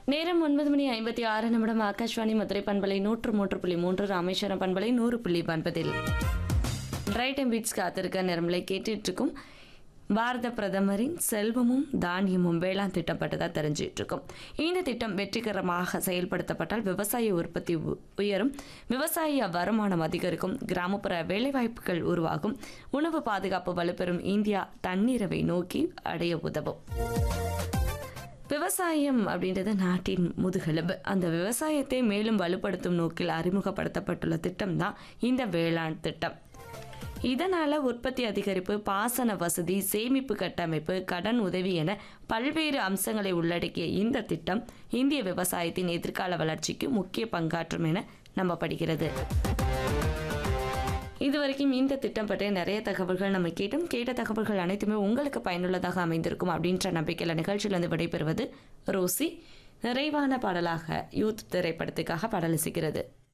நேரம் ஒன்பது மணி ஐம்பத்தி ஆறு நிமிடம் ஆகாஷ்வாணி மதுரை பண்பலை நூற்று மூன்று புள்ளி மூன்று ராமேஸ்வரம் பண்பலை நூறு புள்ளி ஒன்பதில் ரைட் அண்ட் பீட்ஸ் காத்திருக்க நிறமலை கேட்டுட்டு இருக்கும் பாரத பிரதமரின் செல்வமும் தானியமும் வேளாண் திட்டம் பற்றி தான் தெரிஞ்சிட்டு இருக்கோம் இந்த திட்டம் வெற்றிகரமாக செயல்படுத்தப்பட்டால் விவசாய உற்பத்தி உ- உயரும் விவசாய வருமானம் அதிகரிக்கும் கிராமப்புற வேலைவாய்ப்புகள் உருவாகும் உணவு பாதுகாப்பு வலுப்பெறும் இந்தியா தன்னிறைவை நோக்கி அடைய உதவும் விவசாயம் அப்படின்றது நாட்டின் முதுகெலும்பு அந்த விவசாயத்தை மேலும் வலுப்படுத்தும் நோக்கில் அறிமுகப்படுத்தப்பட்டுள்ள திட்டம் தான் இந்த வேளாண் திட்டம் இதனால உற்பத்தி அதிகரிப்பு பாசன வசதி சேமிப்பு கட்டமைப்பு கடன் உதவி என பல்வேறு அம்சங்களை உள்ளடக்கிய இந்த திட்டம் இந்திய விவசாயத்தின் எதிர்கால வளர்ச்சிக்கு முக்கிய பங்காற்றும் என நம்பப்படுகிறது இதுவரைக்கும் இந்த திட்டம் பற்றிய நிறைய தகவல்கள் நம்ம கேட்டோம் கேட்ட தகவல்கள் அனைத்துமே உங்களுக்கு பயனுள்ளதாக அமைந்திருக்கும் அப்படின்ற நம்பிக்கையில் நிகழ்ச்சியிலிருந்து விடைபெறுவது ரோசி நிறைவான பாடலாக யூத் திரைப்படத்துக்காக பாடல் இசைக்கிறது